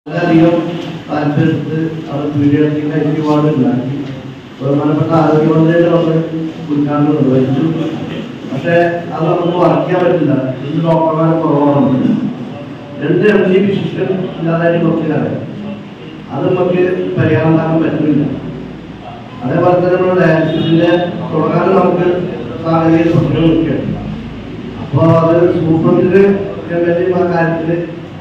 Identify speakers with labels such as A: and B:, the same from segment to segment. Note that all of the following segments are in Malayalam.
A: വളരെയധികം താല്പര്യത്തിൽ അവർ പീഡിയാട്രിക് ഐ സി വാർഡ് ഉണ്ടാക്കി ബഹുമാനപ്പെട്ട ആരോഗ്യമന്ത്രിയുടെ വന്ന് ഉദ്ഘാടനം നിർവഹിച്ചു പക്ഷേ അത് നമുക്ക് വർക്ക് ചെയ്യാൻ പറ്റില്ല ഇന്ന് ഡോക്ടർമാരെ കുറവാണ് രണ്ട് എം ജി വിശിഷ്ടം ഇല്ലാതായിട്ട് കുറച്ച് കാലം അത് നമുക്ക് പരിഹാരം കാണാൻ പറ്റുന്നില്ല അതേപോലെ തന്നെ നമ്മുടെ ഡയാലിസിസിന്റെ തുടങ്ങാൻ നമുക്ക് സാഹചര്യ പ്രശ്നങ്ങളൊക്കെ അപ്പോൾ അത് സൂപ്രണ്ടിന് എം ആ കാര്യത്തിൽ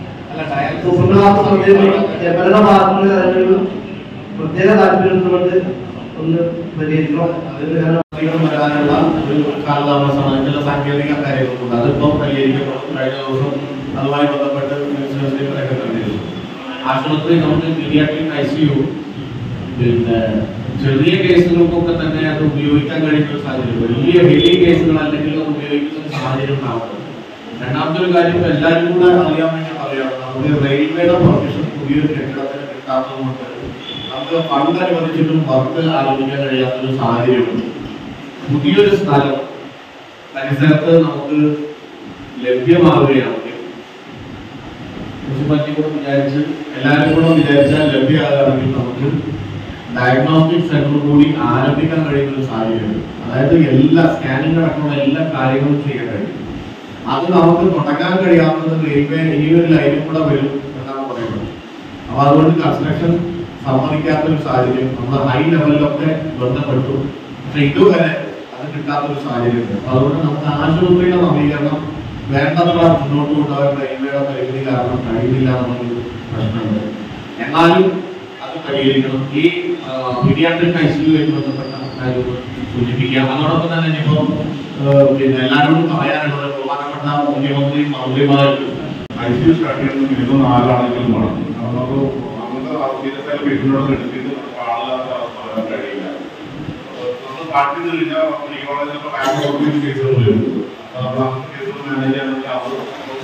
A: എവരുടെ ഭാഗത്തുനിന്ന് അതിനൊരു പ്രത്യേക താല്പര്യത്തിനോട് ഒന്ന് പരിഹരിക്കണം അതിന് ഞാൻ
B: അധികം വരാനുള്ള ഒരു കാലതാമസമാണ് ചില സാങ്കേതിക കാര്യങ്ങളുണ്ട് അതിപ്പം പരിഹരിക്കപ്പെടും കഴിഞ്ഞ ദിവസം അതുമായി ബന്ധപ്പെട്ട് മിനിസ്റ്റേഴ്സിലേക്ക് കണ്ടിരുന്നു ആശുപത്രി നമുക്ക് പീഡിയാട്രിക് ഐ സി യു പിന്നെ ചെറിയ കേസുകൾക്കൊക്കെ തന്നെ അത് ഉപയോഗിക്കാൻ കഴിയുന്ന ഒരു സാഹചര്യം വലിയ ഹെവി കേസുകൾ അല്ലെങ്കിൽ അത് ഉപയോഗിക്കുന്ന ഒരു സാഹചര്യം ഉണ്ടാവുന്നത് രണ്ടാമത്തെ ഒരു കാര്യം ഇപ്പൊ എല്ലാവരും കൂടെ അറിയാൻ വേണ്ടി പറയുകയാണ് നമുക്ക് റെയിൽവേയുടെ പെർമിഷൻ പുതിയൊരു കെട്ടിടത്തിന് കിട്ടാത്തതുകൊണ്ട് നമുക്ക് ഫണ്ട് അനുവദിച്ചിട്ടും വർക്ക് ആരംഭിക്കാൻ കഴിയാത്തൊരു സാഹചര്യമുണ്ട് പുതിയൊരു സ്ഥലം പരിസരത്ത് നമുക്ക് ലഭ്യമാവുകയാണെങ്കിൽ മുനിസിപ്പാലിറ്റി കൂടെ വിചാരിച്ച് എല്ലാവരും കൂടെ വിചാരിച്ചാൽ ലഭ്യമാകുകയാണെങ്കിൽ നമുക്ക് ഡയഗ്നോസ്റ്റിക് സെന്റർ കൂടി ആരംഭിക്കാൻ കഴിയുന്ന ഒരു സാഹചര്യമുണ്ട് അതായത് എല്ലാ സ്കാനിംഗ് അടക്കമുള്ള എല്ലാ കാര്യങ്ങളും ചെയ്യാൻ കഴിയും അത് നമുക്ക് തുടങ്ങാൻ കഴിയാത്തത് റെയിൽവേ ഈ ഒരു ലൈനും കൂടെ വരും എന്നാണ് പറയുന്നത് അപ്പൊ അതുകൊണ്ട് കൺസ്ട്രക്ഷൻ സമ്മതിക്കാത്ത ഒരു സാഹചര്യം നമ്മൾ ഹൈ ലെവലിലൊക്കെ ബന്ധപ്പെട്ടു പക്ഷെ ഇതുവരെ അത് കിട്ടാത്ത ഒരു സാഹചര്യമുണ്ട് അപ്പൊ അതുകൊണ്ട് നമുക്ക് ആശുപത്രിയുടെ നവീകരണം വേണ്ടത്ര മുന്നോട്ട് കൊണ്ടുപോകാൻ റെയിൽവേയുടെ പരിമിതി കാരണം കഴിയുന്നില്ല എന്നുള്ളൊരു പ്രശ്നമുണ്ട് എന്നാലും അത് പരിഹരിക്കണം ഈ പീഡിയാട്രിക് ഐ സി യുമായിട്ട് ബന്ധപ്പെട്ട കാര്യം സൂചിപ്പിക്കാം അതോടൊപ്പം തന്നെ ഇനിയിപ്പോ ഏഹ്, പിന്നെ എല്ലാവരോടും പറയാനുള്ളത് ബഹുമാനപ്പെട്ട മുഖ്യമന്ത്രിയും മന്ത്രിമാരും
C: ഐ സി യു സ്റ്റാർട്ട് ചെയ്യുന്നത് മിനിമം നാലാണെങ്കിലും വേണം അപ്പോൾ നമുക്ക് അങ്ങനത്തെ സീരിയസ് ആയിട്ട് പേഷ്യൻറ്റോട് എടുത്തിട്ട് നമുക്ക് ആളില്ലാത്ത അവസ്ഥ വരാൻ കഴിയില്ല അപ്പോൾ നമ്മൾ സ്റ്റാർട്ട് ചെയ്ത് കഴിഞ്ഞാൽ മെഡിക്കൽ കോളേജിലൊക്കെ ബാങ്ക് കേസുകൾ വരും അപ്പോൾ നമ്മൾ അങ്ങനത്തെ കേസുകൾ മാനേജ് ചെയ്യാൻ അവർ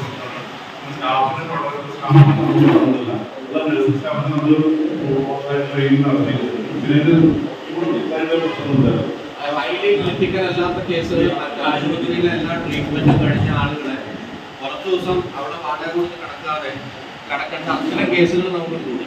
C: സ്റ്റാഫിന് സ്റ്റാഫിന് ഉള്ള നഴ്സിംഗ് സ്റ്റാഫിന് നമ്മൾ ട്രെയിനിങ് നടത്തി പിന്നെ ഇത് ഇവിടെ ഇത്രയും പ്രശ്നമുണ്ട്
B: ഹൈലി ക്രിട്ടിക്കൽ അല്ലാത്ത കേസുകൾ മറ്റ് ആശുപത്രിയിലെ എല്ലാ ട്രീറ്റ്മെന്റും കഴിഞ്ഞ ആളുകളെ കുറച്ച് ദിവസം അവിടെ വാടക കൊടുത്ത് കിടക്കാതെ കിടക്കേണ്ട അത്തരം കേസുകൾ നമുക്ക് കൂടി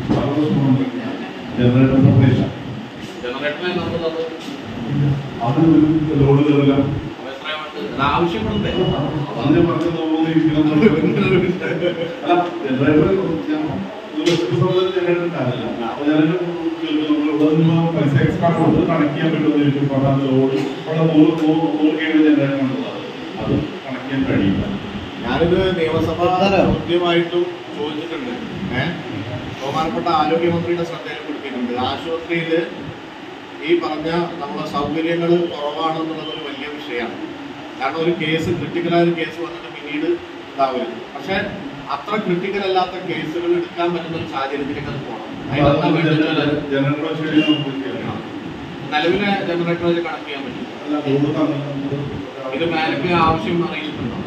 C: ജനറേറ്റർ സപ്ലൈ
B: ജനറേറ്ററെ നമ്മൾ തന്നു
C: അത് ലോഡ് കയറില്ല
B: എത്രയുണ്ട് അത് ആവശ്യപ്പെടണ്ടേ
C: അതിനെ പറഞ്ഞ് നോക്കുന്ന ഇരിക്കണം അല്ല ജനറേറ്റർ ഞാൻ ഒരു ബസ് സമയത്ത് ജനറേറ്റർ ഉണ്ടാവില്ല അപ്പൊ ഞാനൊരു നമ്മൾ ഇവിടെ നിന്ന് പൈസ എക്സ്ട്രാ കൊടുത്ത് കണക്ട് ചെയ്യാൻ പറ്റുമെന്ന് ചോദിച്ചു പറഞ്ഞാൽ ലോഡ് ഇവിടെ നൂറ് നൂറ് നൂറ് കെ ജനറേറ്റർ ഉള്ളത് അത് കണക്ട് ചെയ്യാൻ കഴിയില്ല
B: ഞാനിത് നിയമസഭ കൃത്യമായിട്ടും ചോദിച്ചിട്ടുണ്ട് ഏഹ് ബഹുമാനപ്പെട്ട ആരോഗ്യമന്ത്രിയുടെ ശ്രദ്ധയിൽപ്പെടുത്തിയിട്ടുണ്ട് ആശുപത്രിയിൽ ഈ പറഞ്ഞ നമ്മുടെ സൗകര്യങ്ങൾ കുറവാണെന്നുള്ളത് ഒരു വലിയ വിഷയമാണ് കാരണം ഒരു കേസ് ക്രിട്ടിക്കലായ ഒരു കേസ് വന്നിട്ട് പിന്നീട് ഇതാവരുത് പക്ഷെ അത്ര ക്രിട്ടിക്കൽ അല്ലാത്ത കേസുകൾ എടുക്കാൻ പറ്റുന്ന ഒരു സാഹചര്യത്തിലേക്ക് അത് പോകണം അതിനെന്താ വേണ്ടത്?
C: ജനറേറ്റർ ശരി നമുക്ക് ചെയ്യാം
B: നിലവിലെ ജനറേറ്ററിൽ കണക്ട് ചെയ്യാൻ പറ്റും
C: അല്ല ലോഡ് തന്നെ
B: ഇത് മാനക്ക് ആവശ്യം അറിയിച്ചിട്ടുണ്ടോ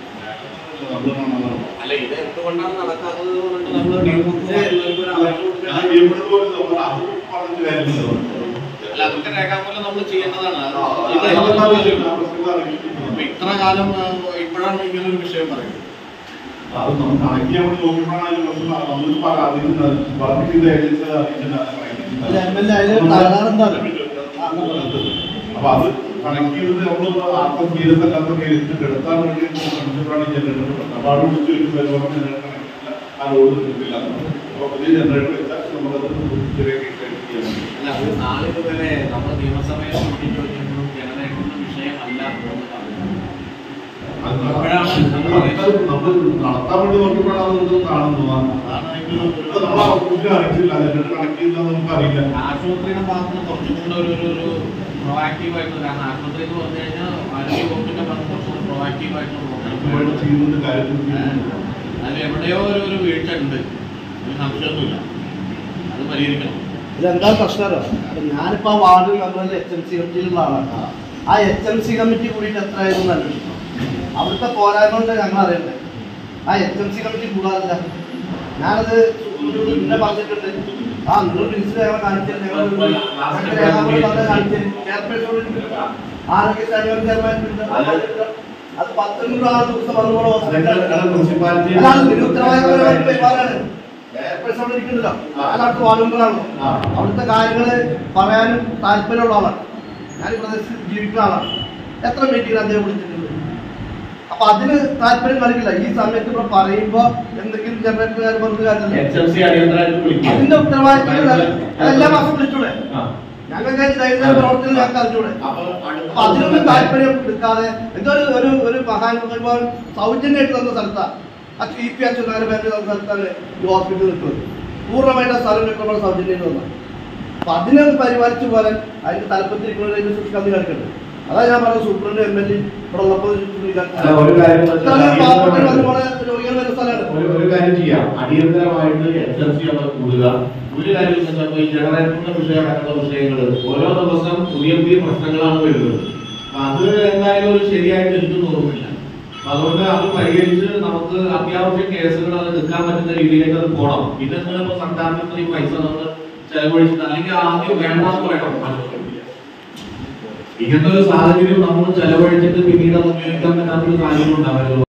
C: നമ്മൾ
B: അല്ല ഇത് എന്തുകൊണ്ടാണ് നടക്കാത്തത് കൊണ്ട് നമ്മൾ നിയമത്തിലുള്ളവർക്ക് ഒരു ആവശ്യം
C: ഞാൻ
B: കൊടുക്കണം.
C: ഇവിടെ പോലും നമ്മൾ അത് പറഞ്ഞ കാര്യമില്ല
B: അല്ല അതൊക്കെ രേഖാമൂലം നമ്മൾ ചെയ്യേണ്ടതാണ് അത് ഇത്
C: അത്
B: എന്തുകൊണ്ടാണ്
C: അറിയില്ല.
B: ഇപ്പൊ ഇത്ര കാലം ആ, ഇപ്പോഴാണ് ഇങ്ങനെ ഒരു വിഷയം പറയുന്നത്
C: അത് നമ്മൾ കണക്ട് ചെയ്യാൻ വേണ്ടി നോക്കിയപ്പോഴാണ് അതിന്റെ പ്രശ്നം നമ്മൾ പറ അതിന് വർക്ക് ചെയ്ത ഏജൻസി
A: അല്ല, MLA അതില് തകരാറെന്താണ്?
C: അപ്പൊ അത് കണക്ട് ചെയ്തത് നമ്മൾ ആർക്കും സീരിയസ് അല്ലാത്ത കേസിന് കിടത്താൻ വേണ്ടി ശ്രമിച്ചപ്പോഴാണ് ജനറേറ്റർ അപ്പൊ അവിടെ വിളിച്ചു വരുമ്പോൾ ജനറേറ്റർ കണക്റ്റില്ല ആ റോഡ് കിട്ടില്ല അപ്പൊ പുതിയ ജനറേറ്റർ വെച്ചാൽ നമുക്കത് ചെറിയ കേസ് ചെയ്യാൻ പറ്റും
B: അല്ല അത് നാളെ വരെ നമ്മൾ നിയമസഭയിൽ കൂടി ചോദിക്കുമ്പോഴും ജനറേറ്ററിന്റെ വിഷയമല്ല എന്ന് പറഞ്ഞു.
C: അത്
B: അപ്പോഴാണ് നമ്മൾ
C: നമ്മൾ നമ്മൾ നടത്താൻ വേണ്ടി നോക്കിയപ്പോഴാണ് നമുക്ക് കാണുന്നത്
B: അതാണ് അതിന്റെ ഒരു-
C: അത് നമ്മൾ ആ കുട്ടി അറിയിച്ചില്ല ജനറേറ്റർ കണക്ട് ചെയ്താൽ നമുക്ക് അറിയില്ല
B: ആശുപത്രിയുടെ ഭാഗത്ത് നിന്ന് കുറച്ചും കൂടെ ഒരു ഒരു ഒരു പ്രൊആക്റ്റീവ് ആയിട്ടുള്ള കാരണം ആശുപത്രി എന്ന് പറഞ്ഞു കഴിഞ്ഞാൽ ആരോഗ്യ വകുപ്പിന്റെ ഭാഗത്ത് കുറച്ചുകൂടെ പ്രൊആക്റ്റീവ് ആയിട്ടുള്ള
C: ഇതുമായിട്ട്
B: പ്രവർത്തനം
C: ചെയ്യുന്നുണ്ട് കാര്യത്തിൽ ചെയ്യുന്നുണ്ട്
B: അതിൽ എവിടെയോ ഒരു ഒരു വീഴ്ച ഉണ്ട് ഒരു സംശയമൊന്നുമില്ല അത് പരിഹരിക്കണം
A: ഇതെന്താ പ്രശ്നം അറിയോ? അപ്പൊ ഞാനിപ്പോ ആ വാർഡ് മെമ്പറിൽ എച്ച് എം സി കമ്മിറ്റിയിലുള്ള ആളാണ് ആ എച്ച് എം സി കമ്മിറ്റി കൂടിയിട്ട് എത്രയായിരുന്നു അന്വേഷിക്കണം അവിടുത്തെ പോരായ്മ കൊണ്ട് ഞങ്ങൾ അറിയണ്ടേ ആ എച്ച് എം സി കമ്മിറ്റി കൂടാറില്ല ഞാനത് സുപ്രീം പിന്നെ പറഞ്ഞിട്ടുണ്ട് ആ നിങ്ങൾ പ്രിൻസിപ്പൽ ഞങ്ങളെ കാണിച്ചത് ഞങ്ങൾ കാണിച്ചത് ചെയർപേഴ്സോട് ആരോഗ്യ സ്റ്റാൻഡിംഗ് ചെയർമാൻ അത് പത്തൊൻപത് ആ ദിവസം വന്നുകൂടെ
C: അതെല്ലാം
A: ഹോസ്പിറ്റലിൽ
C: മുനിസിപ്പാലിറ്റി
A: അതാണ് നിരുത്തരവാദപരമായ പെരുമാറാണ് ചെയർപേഴ്സൺ അവിടെ ഇരിക്കുന്നില്ല
B: ആ.
A: അതിനകത്ത് വാർഡ് മെമ്പറാണല്ലോ
B: ആ.
A: അവിടുത്തെ കാര്യങ്ങൾ പറയാനും താല്പര്യമുള്ള ആളാണ് ഞാൻ ഈ പ്രദേശത്ത് ജീവിക്കുന്ന ആളാണ് എത്ര മീറ്റിംഗ് അദ്ദേഹം വിളിച്ചിട്ടുണ്ട് അപ്പൊ അതിന് താല്പര്യം കാണിക്കില്ല ഈ സമയത്ത് ഇവിടെ പറയുമ്പോ എന്തെങ്കിലും ജനറേറ്റർ കാര്യം പറഞ്ഞ കാര്യമില്ല
B: എച്ച് എം സി അടിയന്തരമായിട്ട് വിളിക്കും
A: അതിന്റെ ഉത്തരവാദിത്തം എല്ലാ മാസം വിളിച്ചൂടെ
B: ആ.
A: ഞങ്ങൾക്ക് അതിന് ദൈനംദിന പ്രവർത്തനം ഞങ്ങൾക്ക് അറിഞ്ഞൂടെ
B: അപ്പൊ അടുത്ത
A: അപ്പൊ അതിനൊന്നും താല്പര്യം എടുക്കാതെ എന്തോ ഒരു ഒരു ഒരു മഹാൻ ഒരുപാട് സൗജന്യമായിട്ട് തന്ന സ്ഥലത്താണ് ആ ഇ പി അച്യുതാന ബാങ്ക് തന്ന സ്ഥലത്താണ് ഈ ഹോസ്പിറ്റൽ നിൽക്കുന്നത് പൂർണ്ണമായിട്ട് ആ സ്ഥലം കിട്ടുമ്പോൾ സൗജന്യം വന്നത് അപ്പൊ അതിനെ ഒന്ന് പരിപാലിച്ചു പോലെ അതിന്റെ തലപ്പത്തിരിക്കുന്നവരെ കമ്മി കിടക്കുന്നുണ്ട് അതാ ഞാൻ പറഞ്ഞത് സൂപ്രണ്ട് എം എൽ എ ഇവിടെ ഉള്ളപ്പോൾ
B: അല്ല, ഒരു കാര്യം എന്ന് വെച്ചാൽ
A: ഇത്രയും പാവപ്പെട്ട അതുപോലെ രോഗികൾ വരുന്ന സ്ഥലമാണ്
B: ഒരു ഒരു കാര്യം ചെയ്യാം അടിയന്തരമായിട്ട് എസ് എൽ സി അവിടെ കൂടുക ഒരു കാര്യം എന്ന് വെച്ചാൽ ഇപ്പൊ ഈ ജനറേറ്ററിന്റെ വിഷയമടക്കുന്ന വിഷയങ്ങൾ ഓരോ ദിവസം പുതിയ പുതിയ പ്രശ്നങ്ങളാണ് വരുന്നത് അപ്പൊ അത് എന്തായാലും ഒരു ശരിയായിട്ട് എനിക്ക് തോന്നുന്നില്ല അപ്പൊ അതുകൊണ്ട് അത് പരിഹരിച്ച് നമുക്ക് അത്യാവശ്യ കേസുകൾ അത് നിൽക്കാൻ പറ്റുന്ന രീതിയിലേക്ക് അത് പോകണം പിന്നെ ഇപ്പൊ സർക്കാരിന് ഇത്രയും പൈസ നമ്മൾ ചെലവഴിച്ചിട്ട് അല്ലെങ്കിൽ ആദ്യം വേണ്ടാന്ന് വേണം ഇങ്ങനത്തെ ഒരു സാഹചര്യം നമ്മൾ ചെലവഴിച്ചിട്ട് പിന്നീട് അത് ഉപയോഗിക്കാൻ പറ്റാത്തൊരു സാഹചര്യം ഉണ്ടാവരുത്